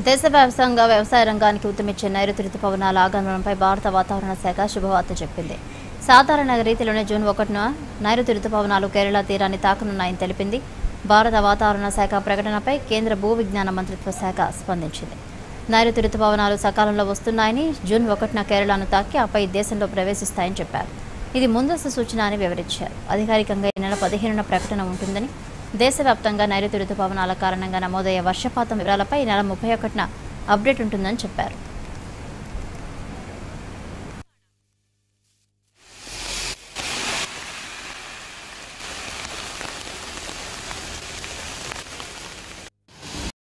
దేశవ్యాప్తంగా వ్యవసాయ రంగానికి ఊతమిచ్చే నైరుతి రుతుపవనాల ఆగమనంపై భారత వాతావరణ శాఖ శుభవార్త చెప్పింది సాధారణ రీతిలోనే జూన్ ఒకటిన నైరుతి రుతుపవనాలు కేరళ తీరాన్ని తాకనున్నాయని తెలిపింది భారత వాతావరణ శాఖ ప్రకటనపై కేంద్ర భూ విజ్ఞాన మంత్రిత్వ శాఖ స్పందించింది నైరుతి రుతుపవనాలు సకాలంలో వస్తున్నాయని జూన్ ఒకటిన కేరళను తాకి ఆపై దేశంలో ప్రవేశిస్తాయని చెప్పారు ఇది ముందస్తు సూచన అని వివరించారు అధికారికంగా ఈ నెల పదిహేనున ప్రకటన ఉంటుందని దేశవ్యాప్తంగా నైరుతి రుతుపవనాల కారణంగా నమోదయ్యే వర్షపాతం వివరాలపై ఈ నెల ముప్పై ఒకటిన అప్డేట్ ఉంటుందని చెప్పారు